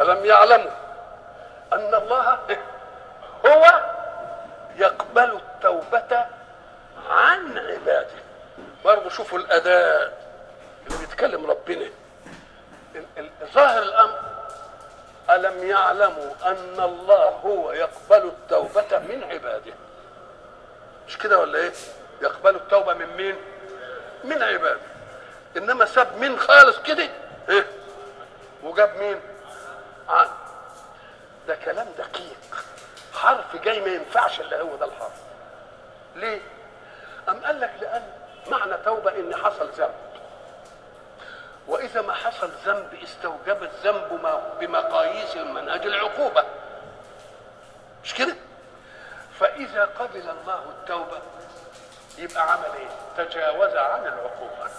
ألم يعلموا أن الله هو يقبل التوبة عن عباده برضه شوفوا الأداء اللي بيتكلم ربنا ال- ال- ظاهر الأمر ألم يعلموا أن الله هو يقبل التوبة من عباده مش كده ولا إيه يقبل التوبة من مين من عباده إنما ساب مين خالص كده إيه وجاب مين عن ده كلام دقيق حرف جاي ما ينفعش الا هو ده الحرف ليه ام قال لك لان معنى توبه ان حصل ذنب واذا ما حصل ذنب استوجب الذنب ما بمقاييس المنهج العقوبه مش كده فاذا قبل الله التوبه يبقى عمل ايه تجاوز عن العقوبه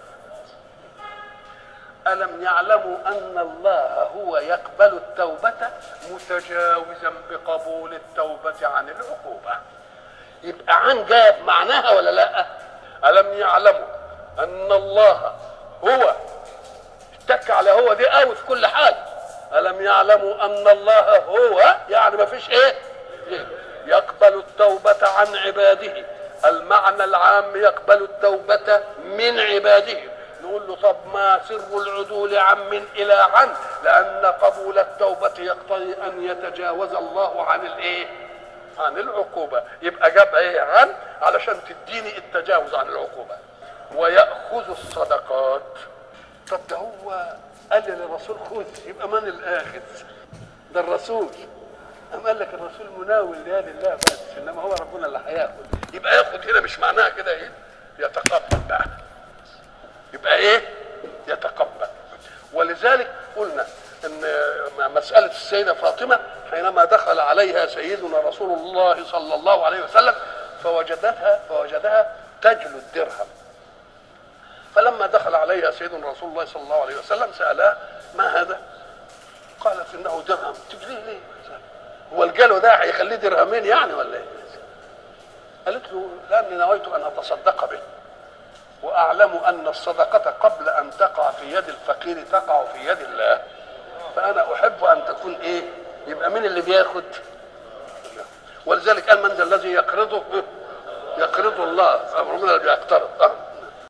ألم يعلموا أن الله هو يقبل التوبة متجاوزا بقبول التوبة عن العقوبة يبقى عن جاب معناها ولا لا ألم يعلموا أن الله هو اتك على هو دي قوي في كل حاجة ألم يعلموا أن الله هو يعني ما فيش إيه يقبل التوبة عن عباده المعنى العام يقبل التوبة من عباده نقول له طب ما سر العدول عن من الى عن لان قبول التوبه يقتضي ان يتجاوز الله عن الايه عن العقوبه يبقى جاب ايه عن علشان تديني التجاوز عن العقوبه وياخذ الصدقات طب ده هو قال للرسول خذ يبقى من الاخذ ده الرسول أم قال لك الرسول مناول لا لله بس انما هو ربنا اللي هياخد يبقى ياخد هنا مش معناها كده ايه يتقبل بقى يبقى ايه يتقبل ولذلك قلنا ان مساله السيده فاطمه حينما دخل عليها سيدنا رسول الله صلى الله عليه وسلم فوجدتها فوجدها تجلو الدرهم فلما دخل عليها سيدنا رسول الله صلى الله عليه وسلم سالها ما هذا؟ قالت انه درهم تجليه ليه؟ هو الجلو ده هيخليه درهمين يعني ولا ايه؟ قالت له لاني نويت ان اتصدق به واعلم ان الصدقه قبل ان تقع في يد الفقير تقع في يد الله فانا احب ان تكون ايه يبقى مين اللي بياخد ولذلك قال من ذا الذي يقرضه يقرضه الله ربنا اللي بيقترض